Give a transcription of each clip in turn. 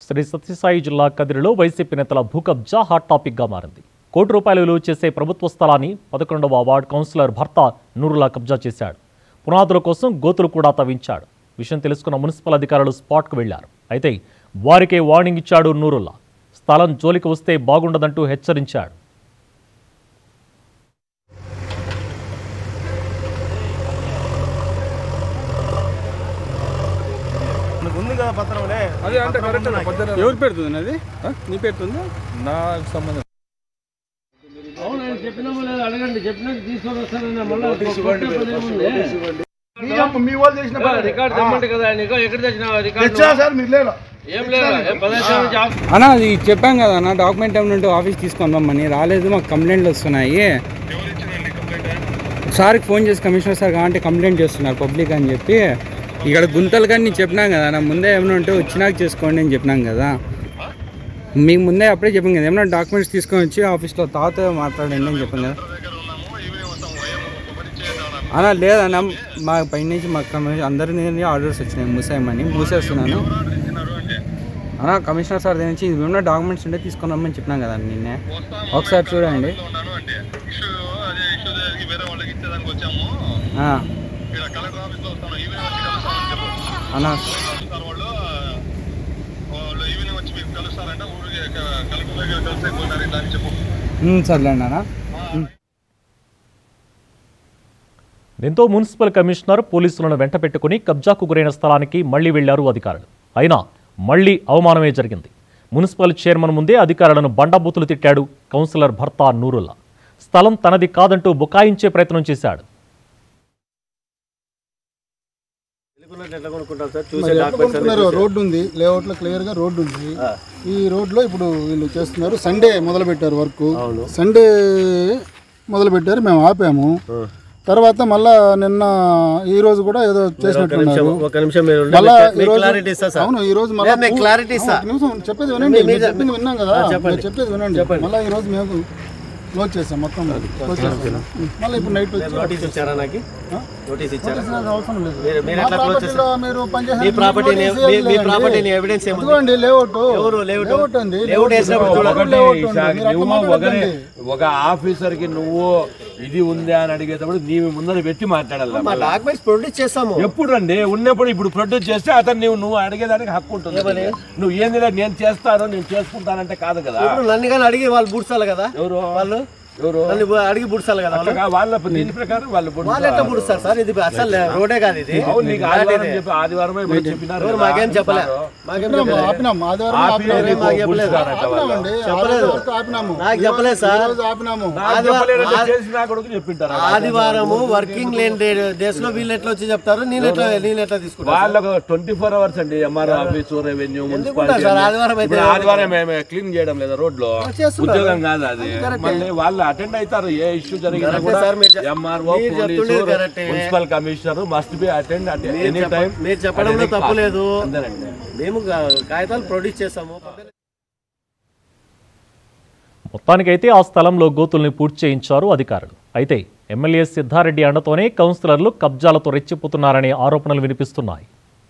శ్రీ సత్యసాయి జిల్లా కదిరిలో వైసీపీ నేతల భూకబ్జా హాట్ టాపిక్గా మారింది కోటి రూపాయలు విలువ చేసే ప్రభుత్వ స్థలాన్ని పదకొండవ వార్డు కౌన్సిలర్ భర్త నూరులా కబ్జా చేశాడు పునాదుల కోసం గోతులు కూడా తవ్వించాడు విషయం తెలుసుకున్న మున్సిపల్ అధికారులు స్పాట్కు వెళ్లారు అయితే వారికే వార్నింగ్ ఇచ్చాడు నూరుల్లా స్థలం జోలికి వస్తే బాగుండదంటూ హెచ్చరించాడు మనకు ఉంది కదా పత్రంలే అదే అంటే కరెక్ట్ ఎవరు పెడుతుంది అది ఆ? నీ పెడుతుంది నాకు సంబంధం అవును ఆయన చెప్పినామో లేదో అడగండి చెప్పినాక తీసుకొని వస్తానన్నా మళ్ళీ కొట్టే పని ఏముంది? మీ వాళ్ళు చేసిన ఏ, రికార్డ్ తెమ్మంటే కదా ఆయన ఇగో ఎక్కడ తెచ్చినావు రికార్డు తెచ్చా సార్ మీరు లేరా ఏం లేదు ఏం పదిహేను సంవత్సరాల నుంచి ఆఫ్- అన్న అది చెప్పాం కదా అన్న డాక్యుమెంట్ ఏమంటే ఆఫీస్ తీసుకొని రమ్మని రాలేదు మాకు కంప్లైంట్లు వస్తున్నాయి సార్కి ఫోన్ చేసి కమిషనర్ సార్ కావాలంటే కంప్లైంట్ చేస్తున్నారు పబ్లిక్ అని చెప్పి ఇక్కడ గుంతలు కానీ నేను చెప్పినాం కదా నా ముందే ఏమైనా ఉంటే వచ్చినాక చేసుకోండి అని చెప్పినాం కదా మీకు ముందే అప్పుడే చెప్పాం కదా ఏమైనా డాక్యుమెంట్స్ తీసుకొని వచ్చి ఆఫీస్లో తాత మాట్లాడండి అని చెప్పాం కదా అలా లేదన్న మా పైనుంచి మా కమిషన్ అందరి ఆర్డర్స్ వచ్చినాయి మూసేయమని మూసేస్తున్నాను అన్నా కమిషనర్ సార్ దగ్గర నుంచి ఏమైనా డాక్యుమెంట్స్ ఉంటే తీసుకొని రమ్మని చెప్పినాం కదా నిన్నే ఒకసారి చూడండి ఆ. అన్నా ఉమ్, సర్లేండి అన్న ఉమ్. దీంతో మున్సిపల్ కమిషనర్ పోలీసులను వెంట పెట్టుకుని కబ్జాకు గురైన స్థలానికి మళ్లీ వెళ్లారు అధికారులు అయినా మళ్లీ అవమానమే జరిగింది మున్సిపల్ చైర్మన్ ముందే అధికారులను బండబూతులు తిట్టాడు కౌన్సిలర్ భర్త నూరుల్లా స్థలం తనది కాదంటూ బుకాయించే ప్రయత్నం చేశాడు ఎట్లా కొనుక్కుంటాం సార్ మరి ఎట్లా కొనుక్కున్నారు రోడ్డు ఉంది లేఅవుట్ లో క్లియర్ గా రోడ్డు ఉంది ఈ రోడ్ లో ఇప్పుడు వీళ్ళు చేస్తున్నారు సండే మొదలు పెట్టారు వర్క్ సండే మొదలు పెట్టారు మేము ఆపాము తర్వాత మళ్ళా నిన్న ఈ రోజు కూడా ఏదో చేసినట్టున్నారు ఒక నిమిషం మీరు ఉండండి. మళ్ళా మీకు ఈ రోజు క్లారిటీ ఇస్తా సార్ అవును ఈ రోజు మళ్ళా నేను మీకు క్లారిటీ ఇస్తా. ఒక నిమిషం చెప్పేది వినండి మీరు చెప్పింది విన్నాం కదా మీరు చెప్పేది వినండి మళ్ళీ ఈ రోజు మేము క్లోజ్ చేసాం మొత్తం క్లోజ్ చేసాం మళ్ళీ ఇప్పుడు నైట్ వచ్చి నోటీస్ ఇచ్చారా నాకు నోటీస్ ఇచ్చారా చేసినంత అవసరం లేదు మీరు- మీరు మా ఎట్లా close ప్రాపర్టీలో మీరు పనిచేసే మీ ప్రాపర్టీని నోటీస్ మీ- ఏం మీ లేదండి. ప్రాపర్టీని ఎవిడెన్స్ ఏముంది ఇదిగోండి లేఅవుట్ ఎవరు లేఅవుట్? లేఅవుట్ అండి లేఅవుట్ వేసినప్పుడు చూడండి. లేఅవుట్ ఉంది. ఈసారి మీరు అట్లా నువ్వు ఒకరే మాట్లాడకండి. ఒక ఆఫీసర్ కి నువ్వు ఇది ఉంది అని అడిగేటప్పుడు నీవు ముందర పెట్టి మాట్లాడాలి మా డాక్యుమెంట్స్ ప్రొడ్యూస్ చేస్తాము ఎప్పుడు రండి ఉన్నప్పుడు ఇప్పుడు ప్రొడ్యూస్ చేస్తే అతను నువ్వు నువ్వు అడిగేదానికి హక్కు ఉంటుంది నువ్వు ఏంది లేదు నేను చేస్తాను నేను చేసుకుంటానంటే కాదు కదా ఇప్పుడు నన్ను కానీ అడిగి వాళ్ళు బుడ్సాలి కదా ఎవరు వాళ్ళు ఎవరు నన్ను అడిగి బుడ్సాలి కదా వాళ్ళు అట్లా వాళ్ళ దీని ప్రకారం వాళ్ళు పొడుస్తారు. వాళ్ళు ఎట్లా బుడుస్తారు సార్ ఇది అసలు రోడే కాదు ఇది అవును నీకు ఆదివారం చెప్పి ఆదివారమే ఇప్పుడు చెప్పినారు ఎవరు కదా. మాకేం చెప్పలే మాకేం ఆపినాము, చెప్పలే ఆపినాము ఆదివారం ఆపినారు, ఆపినాము. నీకు మాకు చెప్పలేదు. పొడుస్తారంట వాళ్ళు. ఆపినామండి ఆ చెప్పలేదు. రోజు వరకు ఆపినాము నాకు ఈ చెప్పలేదు రోజు- సార్. ఈ రోజు ఆపినాము నాకు ఆదివారం- చెప్పలేదంటే ఆది- చేసి నా కొడుకు చెప్పింటారా ఆదివారము వర్కింగ్ లేని డే- డేస్ లో వీళ్ళు ఎట్లా వచ్చి చెప్తారు నేను ఎట్లా నేను ఎట్లా తీసుకుంటాను వాళ్ళకు ట్వంటీ ఫోర్ అవర్స్ అండి ఎంఆర్ ఆఫీస్ రెవెన్యూ ఎందుకుంటారు సార్? ఆదివారం అయితే ఇప్పుడు ఆదివారం మేము క్లీన్ చేయడం లేదా రోడ్ లో చేస్తున్నారు. ఉద్యోగం కాదు అది మళ్ళీ వాళ్ళు అటెండ్ అవుతారు ఏ ఇష్యూ జరిగినా కరెక్టే కూడా సార్, మీరు చెప్- ఎంఆర్ఓ మీరు పోలీసు చెప్తుండేది కరెక్టే. Municipal commissioner must be attend at any time మీరు చెప్పడంలో తప్పు లేదు అందరండి మేము గా- కాగితాలు ప్రొడ్యూస్ చేస్తాము మొత్తానికైతే ఆ స్థలంలో గోతుల్ని పూర్తి చేయించారు అధికారులు అయితే ఎమ్మెల్యే సిద్ధారెడ్డి అండతోనే కౌన్సిలర్లు కబ్జాలతో రెచ్చిపోతున్నారనే ఆరోపణలు వినిపిస్తున్నాయి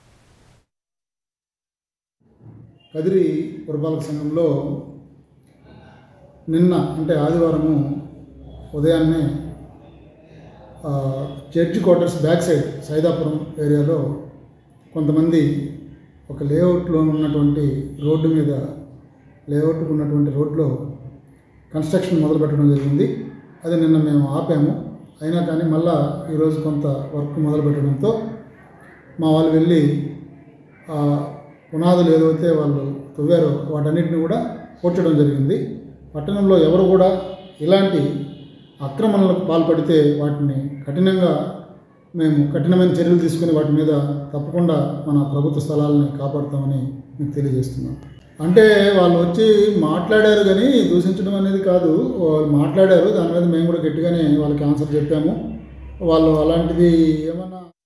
కదిరి పురపాలక సంఘంలో నిన్న అంటే ఆదివారము ఉదయాన్నే ఆ, church quarters back side Saidapuram ఏరియాలో కొంతమంది ఒక లేఅవుట్లో ఉన్నటువంటి రోడ్డు మీద లేఅవుట్కు ఉన్నటువంటి రోడ్లో కన్స్ట్రక్షన్ మొదలు పెట్టడం జరిగింది అది నిన్న మేము ఆపాము అయినా కానీ మళ్ళా ఈరోజు కొంత వర్క్ మొదలు పెట్టడంతో మా వాళ్ళు వెళ్ళి ఆ పునాదులు ఏదైతే వాళ్ళు తవ్వారో వాటన్నిటిని కూడా పూడ్చడం జరిగింది పట్టణంలో ఎవరు కూడా ఇలాంటి అక్రమణలకు పాల్పడితే వాటిని కఠినంగా మేము కఠినమైన చర్యలు తీసుకుని వాటి మీద తప్పకుండా మన ప్రభుత్వ స్థలాలని కాపాడుతామని మీకు తెలియజేస్తున్నాం అంటే వాళ్ళు వచ్చి మాట్లాడారు కానీ దూషించడం అనేది కాదు వాళ్ళు మాట్లాడారు దాని మీద మేము కూడా గట్టిగానే వాళ్ళకి ఆన్సర్ చెప్పాము వాళ్ళు అలాంటిది ఏమన్నా